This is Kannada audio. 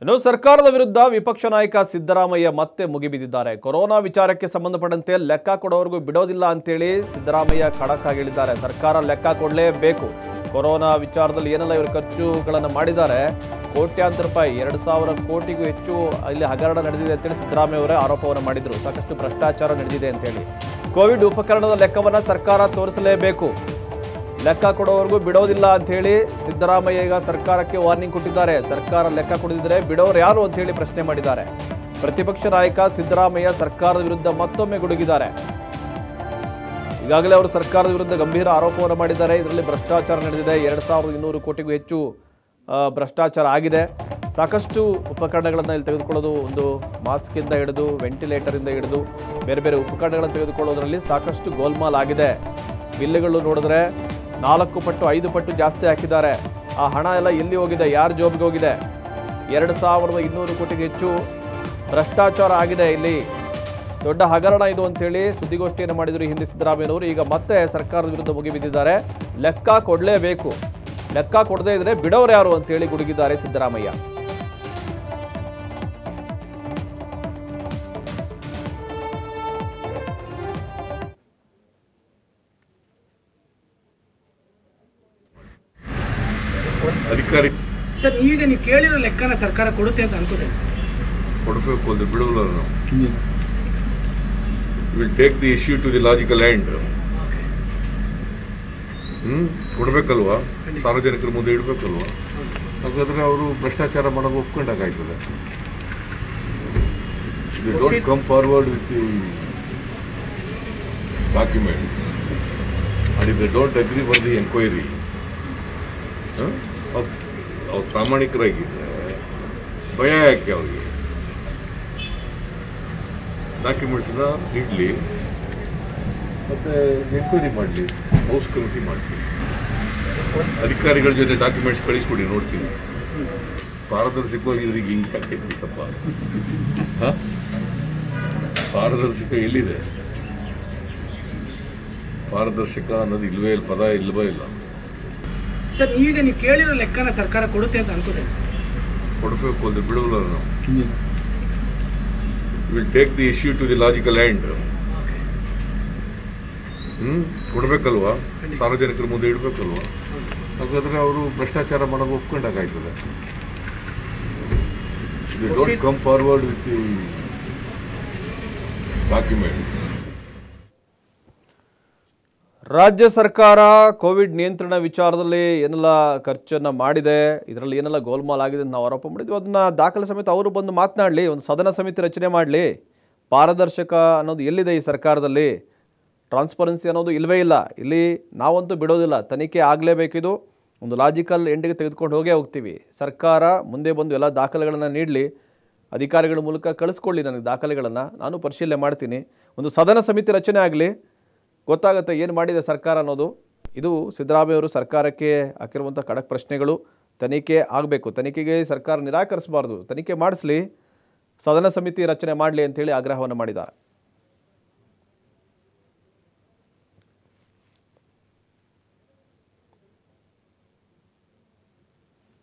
ಇನ್ನು ಸರ್ಕಾರದ ವಿರುದ್ಧ ವಿಪಕ್ಷ ನಾಯಕ ಸಿದ್ದರಾಮಯ್ಯ ಮತ್ತೆ ಮುಗಿಬಿದ್ದಿದ್ದಾರೆ ಕೊರೋನಾ ವಿಚಾರಕ್ಕೆ ಸಂಬಂಧಪಟ್ಟಂತೆ ಲೆಕ್ಕ ಕೊಡೋವರೆಗೂ ಬಿಡೋದಿಲ್ಲ ಅಂತೇಳಿ ಸಿದ್ದರಾಮಯ್ಯ ಖಡಕ್ ಆಗಿ ಹೇಳಿದ್ದಾರೆ ಸರ್ಕಾರ ಲೆಕ್ಕ ಕೊಡಲೇಬೇಕು ಕೊರೋನಾ ವಿಚಾರದಲ್ಲಿ ಏನೆಲ್ಲ ಇವರು ಖರ್ಚುಗಳನ್ನು ಮಾಡಿದ್ದಾರೆ ಕೋಟ್ಯಾಂತರ ರೂಪಾಯಿ ಎರಡು ಸಾವಿರ ಕೋಟಿಗೂ ಹೆಚ್ಚು ಇಲ್ಲಿ ಹಗರಣ ನಡೆದಿದೆ ಅಂತೇಳಿ ಸಿದ್ದರಾಮಯ್ಯ ಅವರೇ ಆರೋಪವನ್ನು ಮಾಡಿದರು ಸಾಕಷ್ಟು ಭ್ರಷ್ಟಾಚಾರ ನಡೆದಿದೆ ಅಂತೇಳಿ ಕೋವಿಡ್ ಉಪಕರಣದ ಲೆಕ್ಕವನ್ನು ಸರ್ಕಾರ ತೋರಿಸಲೇಬೇಕು ಲೆಕ್ಕ ಕೊಡೋವರೆಗೂ ಬಿಡೋದಿಲ್ಲ ಅಂತ ಹೇಳಿ ಸಿದ್ದರಾಮಯ್ಯ ಈಗ ಸರ್ಕಾರಕ್ಕೆ ವಾರ್ನಿಂಗ್ ಕೊಟ್ಟಿದ್ದಾರೆ ಸರ್ಕಾರ ಲೆಕ್ಕ ಕೊಡದಿದ್ರೆ ಬಿಡೋರು ಯಾರು ಅಂತ ಹೇಳಿ ಪ್ರಶ್ನೆ ಮಾಡಿದ್ದಾರೆ ಪ್ರತಿಪಕ್ಷ ನಾಯಕ ಸಿದ್ದರಾಮಯ್ಯ ಸರ್ಕಾರದ ವಿರುದ್ಧ ಮತ್ತೊಮ್ಮೆ ಗುಡುಗಿದ್ದಾರೆ ಈಗಾಗಲೇ ಅವರು ಸರ್ಕಾರದ ವಿರುದ್ಧ ಗಂಭೀರ ಆರೋಪವನ್ನು ಮಾಡಿದ್ದಾರೆ ಇದರಲ್ಲಿ ಭ್ರಷ್ಟಾಚಾರ ನಡೆದಿದೆ ಎರಡು ಸಾವಿರದ ಇನ್ನೂರು ಕೋಟಿಗೂ ಹೆಚ್ಚು ಆ, ಭ್ರಷ್ಟಾಚಾರ ಆಗಿದೆ ಸಾಕಷ್ಟು ಉಪಕರಣಗಳನ್ನು ಇಲ್ಲಿ ತೆಗೆದುಕೊಳ್ಳೋದು ಒಂದು ಮಾಸ್ಕಿಂದ ಹಿಡಿದು ವೆಂಟಿಲೇಟರಿಂದ ಹಿಡಿದು ಬೇರೆ ಬೇರೆ ಉಪಕರಣಗಳನ್ನು ತೆಗೆದುಕೊಳ್ಳೋದ್ರಲ್ಲಿ ಸಾಕಷ್ಟು ಗೋಲ್ಮಾಲ್ ಆಗಿದೆ ಬಿಲ್లుಗಳು ನೋಡಿದ್ರೆ ನಾಲ್ಕು ಪಟ್ಟು ಐದು ಪಟ್ಟು ಜಾಸ್ತಿ ಹಾಕಿದ್ದಾರೆ ಆ ಹಣ ಎಲ್ಲ ಎಲ್ಲಿ ಹೋಗಿದೆ ಯಾರ ಜೋಬ್ಗೆ ಹೋಗಿದೆ ಎರಡು ಸಾವಿರದ ಇನ್ನೂರು ಕೋಟಿಗೆ ಹೆಚ್ಚು ಭ್ರಷ್ಟಾಚಾರ ಆಗಿದೆ ಇಲ್ಲಿ ದೊಡ್ಡ ಹಗರಣ ಇದು ಅಂತೇಳಿ ಸುದ್ದಿಗೋಷ್ಠಿಯನ್ನು ಮಾಡಿದರು ಈ ಹಿಂದೆ ಸಿದ್ದರಾಮಯ್ಯನವರು ಈಗ ಮತ್ತೆ ಸರ್ಕಾರದ ವಿರುದ್ಧ ಮುಗಿಬಿದ್ದಿದ್ದಾರೆ ಲೆಕ್ಕ ಕೊಡಲೇಬೇಕು ಲೆಕ್ಕ ಕೊಡದೇ ಇದ್ರೆ ಬಿಡೋರು ಯಾರು ಅಂತೇಳಿ ಗುಡುಗಿದ್ದಾರೆ ಸಿದ್ದರಾಮಯ್ಯ ಅಧಿಕಾರಿ ಸರ್ ನೀವೀಗ ನೀವು ಕೇಳಿರೋ ಲೆಕ್ಕನ ಸರ್ಕಾರ ಕೊಡುತ್ತೆ ಅಂತ ಅನ್ಕೋತೀನಿ ಕೊಡಬೇಕು ಅಂದ್ರೆ ಬಿಡುವುದಿಲ್ಲ ನಾವು will take the issue to the logical end hmm ಕೊಡ್ಬೇಕಲ್ವಾ ಸಾರ್ವಜನಿಕರ ಮುಂದೆ ಇಡಬೇಕಲ್ವಾ ಹಾಗಾದ್ರೆ ಅವರು ಭ್ರಷ್ಟಾಚಾರ ಮಾಡೋದು ಒಪ್ಕೊಂಡಾಗಾಯ್ತದೆ don't come forward with the document and if they don't agree for the enquiry ಅವ್ರು ಪ್ರಾಮಾಣಿಕರಾಗಿದ್ದರೆ ಭಯ ಯಾಕೆ ಅವ್ರಿಗೆ ಡಾಕ್ಯುಮೆಂಟ್ಸ್ನ ಇಡಲಿ ಮತ್ತೆ ಎಂಕ್ವೈರಿ ಮಾಡಲಿ ಹೌಸ್ ಕಮಿಟಿ ಮಾಡಲಿ ಅಧಿಕಾರಿಗಳ ಜೊತೆ ಡಾಕ್ಯುಮೆಂಟ್ಸ್ ಕಳಿಸ್ಕೊಡಿ ನೋಡ್ತೀನಿ ಪಾರದರ್ಶಕವಾಗಿ ಇದ್ರಿಗೆ ಹಿಂಗೆ ಹಾಕೈತಪ್ಪ ಹ? ಪಾರದರ್ಶಕ ಎಲ್ಲಿದೆ ಪಾರದರ್ಶಕ ಅನ್ನೋದು ಇಲ್ವೇ ಇಲ್ಲ ಪದ ಇಲ್ವೇ ಇಲ್ಲ ಸರ್ ನೀವೀಗ ನೀವು ಕೇಳಿರೋ ಲೆಕ್ಕನ ಸರ್ಕಾರ ಕೊಡುತ್ತೆ ಅಂತ ಅನ್ಕೋತೀನಿ ಕೊಡಬೇಕು ಅಂದ್ರೆ ಬಿಡುವುದಿಲ್ಲ ನಾವು will take the issue to the logical end hmm ಕೊಡ್ಬೇಕಲ್ವಾ ಸಾರ್ವಜನಿಕರ ಮುಂದೆ ಇಡಬೇಕಲ್ವಾ ಹಾಗಾದ್ರೆ ಅವರು ಭ್ರಷ್ಟಾಚಾರ ಮಾಡೋದು ಒಪ್ಕೊಂಡಾಗಾಯ್ತದೆ don't come forward with the document ರಾಜ್ಯ ಸರ್ಕಾರ ಕೋವಿಡ್ ನಿಯಂತ್ರಣ ವಿಚಾರದಲ್ಲಿ ಏನೆಲ್ಲ ಖರ್ಚನ್ನು ಮಾಡಿದೆ ಇದರಲ್ಲಿ ಏನೆಲ್ಲ ಗೋಲ್ಮಾಲ್ ಆಗಿದೆ ಅಂತ ನಾವು ಆರೋಪ ಮಾಡಿದ್ವಿ ಅದನ್ನ ದಾಖಲೆ ಸಮೇತ ಅವರು ಬಂದು ಮಾತನಾಡಲಿ ಒಂದು ಸದನ ಸಮಿತಿ ರಚನೆ ಮಾಡಲಿ ಪಾರದರ್ಶಕ ಅನ್ನೋದು ಎಲ್ಲಿದೆ ಈ ಸರ್ಕಾರದಲ್ಲಿ ಟ್ರಾನ್ಸ್ಪರೆನ್ಸಿ ಅನ್ನೋದು ಇಲ್ಲವೇ ಇಲ್ಲ ಇಲ್ಲಿ ನಾವಂತೂ ಬಿಡೋದಿಲ್ಲ ತನಿಖೆ ಆಗಲೇಬೇಕಿದು ಒಂದು ಲಾಜಿಕಲ್ ಎಂಡಿಗೆ ತೆಗೆದುಕೊಂಡು ಹೋಗೇ ಹೋಗ್ತೀವಿ ಸರ್ಕಾರ ಮುಂದೆ ಬಂದು ಎಲ್ಲ ದಾಖಲೆಗಳನ್ನು ನೀಡಲಿ ಅಧಿಕಾರಿಗಳ ಮೂಲಕ ಕಳಿಸ್ಕೊಳ್ಳಿ ನನಗೆ ದಾಖಲೆಗಳನ್ನು ನಾನು ಪರಿಶೀಲನೆ ಮಾಡ್ತೀನಿ ಒಂದು ಸದನ ಸಮಿತಿ ರಚನೆ ಆಗಲಿ ಗೊತ್ತಾಗುತ್ತೆ ಏನು ಮಾಡಿದೆ ಸರ್ಕಾರ ಅನ್ನೋದು ಇದು ಸಿದ್ದರಾಮಯ್ಯವರು ಸರ್ಕಾರಕ್ಕೆ ಹಾಕಿರುವಂಥ ಖಡಕ್ ಪ್ರಶ್ನೆಗಳು ತನಿಖೆ ಆಗಬೇಕು ತನಿಖೆಗೆ ಸರ್ಕಾರ ನಿರಾಕರಿಸಬಾರ್ದು ತನಿಖೆ ಮಾಡಿಸ್ಲಿ ಸದನ ಸಮಿತಿ ರಚನೆ ಮಾಡಲಿ ಅಂತೇಳಿ ಆಗ್ರಹವನ್ನು ಮಾಡಿದ್ದಾರೆ